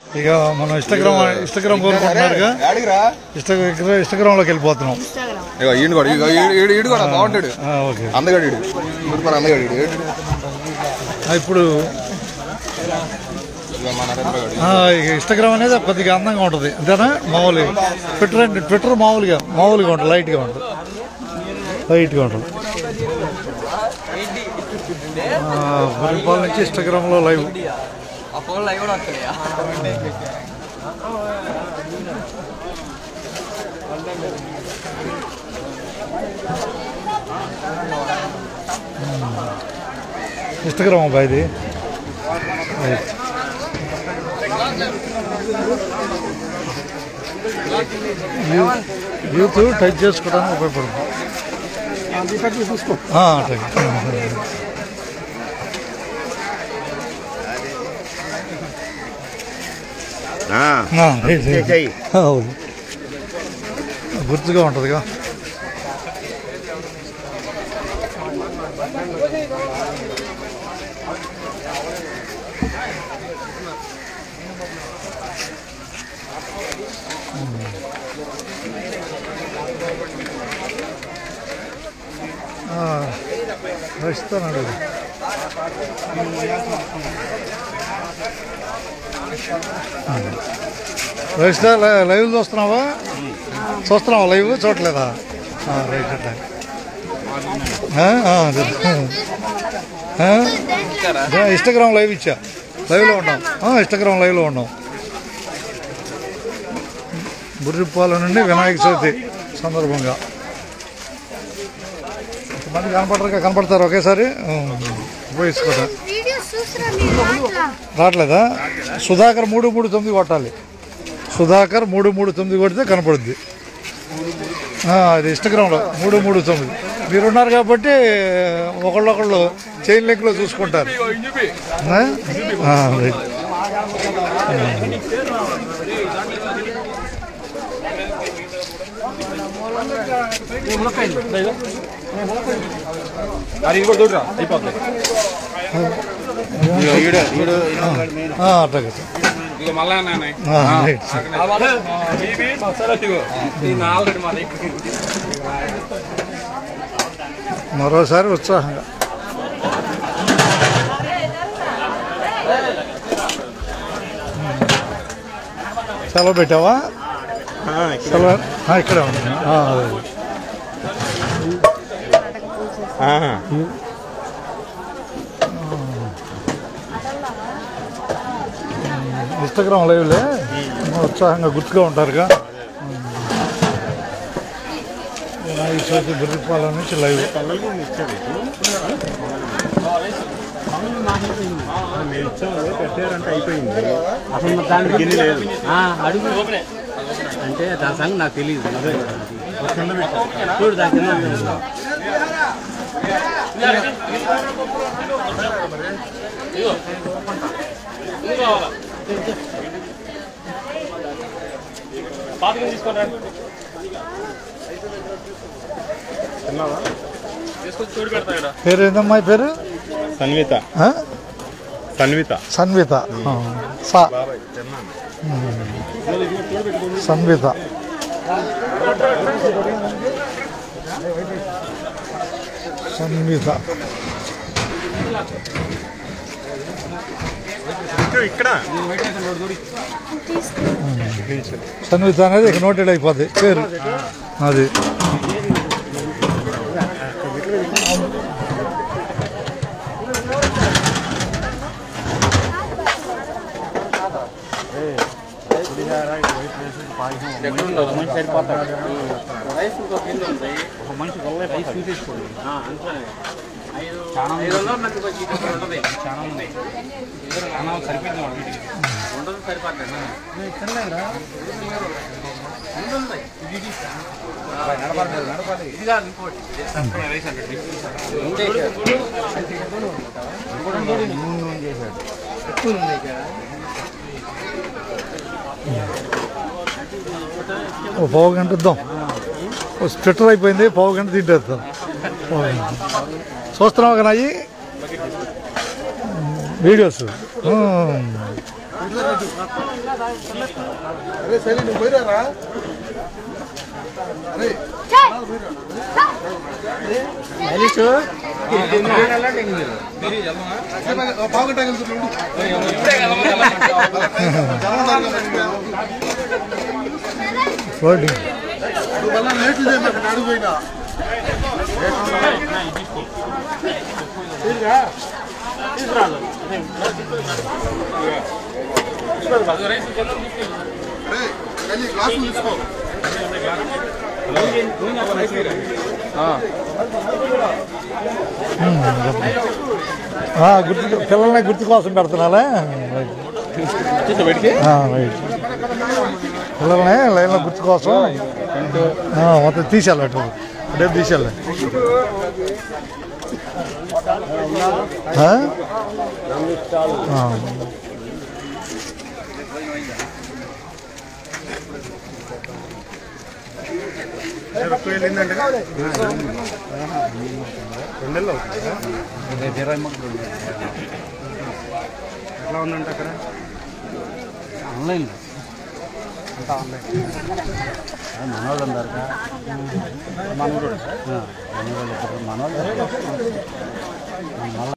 ఇక మనం Instagram Instagram కోరుకుంటున్నారుగా అడిగిరా ఇన్స్టాగ్రామ్ ఇన్స్టాగ్రామ్లోకి వెళ్ళిపోతున్నాం ఇగో ఈయన కూడా ఇగో ఈడు- ఈడు ఈడు కూడా బాగుంటాడు ఆ, ఓకే అందగాడు ఈడు సూపర్ అందగాడు ఈడు ఈడు. ఆ, ఇప్పుడు ఇగో మా నరేంద్ర గాడు ఆ, ఇక ఇన్స్టాగ్రామ్ అనేది కొద్దిగా అందంగా ఉంటుంది అంతేనా మామూలుగా ట్విట్టర్ అంటే ట్విట్టర్ మామూలుగా మామూలుగా ఉంటుంది లైట్గా ఉంటుంది లైట్గా ఉంటుంది పరిపాలన నుంచి ఇన్స్టాగ్రామ్లో లైవ్ ఆ ఫోన్లో అవి కూడా వస్తున్నాయా ఇన్స్టాగ్రామ్ అబ్బాయి ఇది రైట్. యూ- యూత్ టచ్ చేసుకోవడానికి ఉపయోగపడుతుంది ఆ, అట్లాగే. ఆ, రైట్, రైట్. అవును గుర్తుగా ఉంటుందిగా ఇస్తాను రజిత లైవ్ చూస్తున్నావా చూస్తున్నావా లైవ్ చూడలేదా ఆ, రైట్ అట్లా ఆ, ఆ, అదే. ఆ? ఆ, ఇన్స్టాగ్రామ్ లైవ్ ఇచ్చా లైవ్లో ఉన్నాం ఆ, ఇన్స్టాగ్రామ్ లైవ్లో ఉన్నాం బుర్రిపాల నుండి వినాయక చవితి సందర్భంగా మంది కనపడరు కనపడతారు ఒకేసారి ఉపయోగించుకోవటం వీడియోస్ చూస్తున్నా మీరు రాట్లా రావట్లేదా సుధాకర్ మూడు మూడు తొమ్మిది కొట్టాలి సుధాకర్ మూడు మూడు తొమ్మిది కొడితే కనపడుద్ది ఆ, అది ఇన్స్టాగ్రామ్లో మూడు మూడు తొమ్మిది మీరున్నారు కాబట్టి ఒకళ్ళొకళ్ళు చైన్ లింక్లో చూసుకుంటారు ఆ? ఆ, రైట్. అది కూడా చూడరా అయిపోతుంది ఆ, అట్లాగే ఇక మళ్ళా నాన్న ఆ, రైట్. ఆల్రెడీ మా దగ్గర మరోసారి ఉత్సాహంగా సెలవు పెట్టావా సెలవు ఆ, ఇక్కడే ఉంది ఆ, అదే. ఇన్స్టాగ్రామ్ లైవ్లే ఉత్సాహంగా గుర్తుగా ఉంటారుగా వినాయక చవితి బుర్రిపాలెం నుంచి లైవ్ పెట్టారంటే అయిపోయింది అసలు దాని గిన్నె లేదు అడుగు అంటే దాని సంగతి నాకు తెలియదు చూడు దాని కింద ఉంది. పేరు ఏందమ్మా ఈ పేరు సన్విత ఆ? సన్విత సన్విత ఆ. సా ఉమ్. సన్విత సన్విత ఇక్కడ సన్విత అనేది ఇక నోటెడ్ అయిపోద్ది పేరు అది రైస్ ఇంకో కింద ఉంది ఒక మనిషి వల్ల రైస్ తీసేసుకోండి ఆ, అంతే ఐదు ఐదు వందలు నాకు కొంచెం ఇక్కడ ఉంటుంది చాలా ఉంది చాలా సరిపోయింది వాళ్ళ వీటికి ఉండదు సరిపడలేదు ఇది కాదు ఇంకోటి రైస్ అంటే ఓ పావు గంట ఇద్దాం ఓ స్ప్లిటర్ అయిపోయింది పావు గంట తింటేస్తాం పావు గంట. చూస్తున్నావు కదా అయ్యి వీడియోస్ ఉమ్. అరే సరే నువ్వు పోయిరారా అరే బాగుంటాయి ఫ్లోటింగ్ లేట్లు చేసి అడిగిపోయినా గ్లాసులు తీసుకో ఆ, గుర్తు పిల్లల్ని గుర్తు కోసం పెడుతున్నాలే ఆ, రైట్ పిల్లల్ని లైన్లో గుర్తు కోసం ఆ, మొత్తం తీసేయాలి అటు అటే తీసేయాలి ఆ? ఆ. ఆన్లైన్ మనవాళ్ళు ఉన్నారు మనవాళ్ళు మనవాళ్ళు